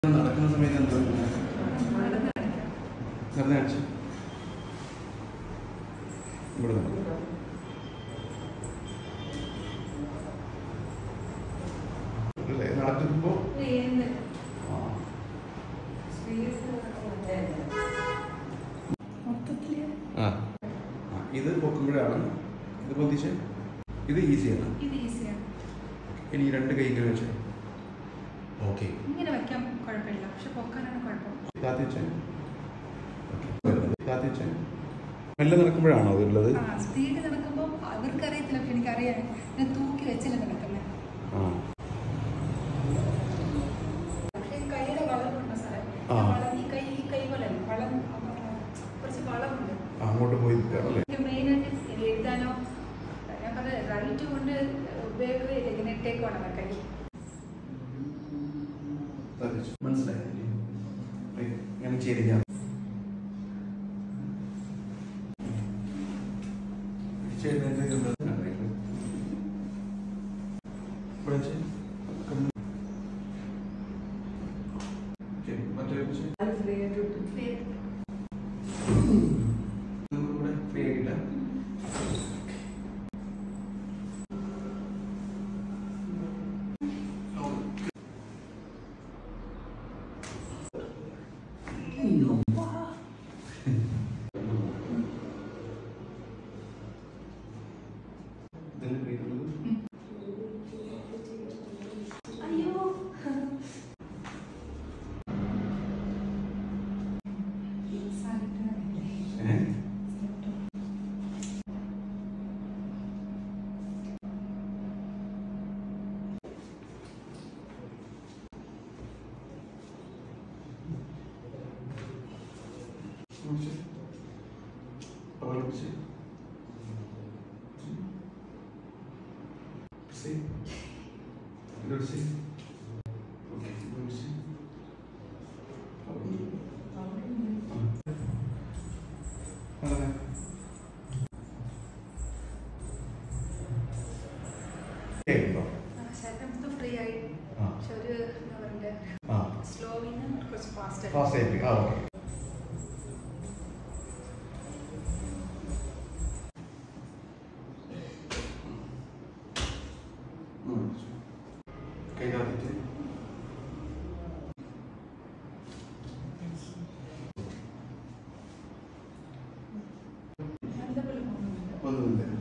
നടക്കുന്ന സമയത്ത് എന്താ വെറുതെ അടിച്ചു ഇവിടെ നടക്കും അല്ലേ നടക്കുമ്പോ ആ ആ ആ, ഇത് പൊക്കുമ്പോഴാണ് ഇത് പൊന്തിച്ച് ഇത് ഈസിയാണ് ഇത് ഈസിയാണ് ഇനി ഈ രണ്ട് കൈ ഇങ്ങനെ വെച്ച് ഓക്കെ ഇങ്ങനെ വെക്കാൻ കുഴപ്പമില്ല പക്ഷെ പൊക്കാനാണ് കുഴപ്പം താത്തിച്ച് താത്തിച്ച് മെല്ലെ നടക്കുമ്പോഴാണോ അതുള്ളത് ആ സ്പീഡ് നടക്കുമ്പോൾ അവർക്ക് അറിയത്തില്ല പക്ഷെ എനിക്കറിയാം ഞാൻ തൂക്കി വെച്ചല്ലേ നടക്കുന്നത് ആ പക്ഷേ കൈയുടെ വളമുണ്ട് സാറേ ആ. വളം ഈ കൈ ഈ കൈ പോലെ വളം കുറച്ച് വളമുണ്ട് ആ, അങ്ങോട്ട് പോയി നിൽക്കുകയാണല്ലേ എനിക്ക് മെയിനായിട്ട് എഴുതാനോ ഞാൻ പറഞ്ഞത് റൈറ്റ് കൊണ്ട് ഉപയോഗമില്ല ഇങ്ങനെ ഇട്ടേക്കുവാണ് കൈ താത്തിച്ച്. മനസ്സിലായില്ലേ ഇങ്ങനെ ചെരിഞ്ഞാൽ ചേരുന്നതിന്റെ ഇത് എന്താ? ഇവിടെ വെച്ച്. ശരി, മറ്റേ വെച്ച്. നമുക്ക് ഇവിടെ free ആയിട്ടില്ല. ഇതല്ലേ free ആയിട്ടുള്ളത്? അയ്യോ ഏ? പിടിച്ച്. പകല് പിടിച്ച്. പിടിച്ച്. ഇത് പിടിച്ച്. ഓക്കേ, ഇത് പിടിച്ച്. പകല്. ആ. അതെ. കേൾക്കുന്നുണ്ടോ? ശരീരം ഫ്രീ ആയി ആ. പക്ഷെ ഒരു എന്താ പറയുക ആ സ്ലോവിന് കുറച്ച് ഫാസ്റ്റ് ഫാസ്റ്റ് ആയിട്ട് ആ ഓക്കെ കൈകാത്തിട്ട് നല്ലപോലെ പോകുന്നുണ്ട് ഒന്നുമില്ല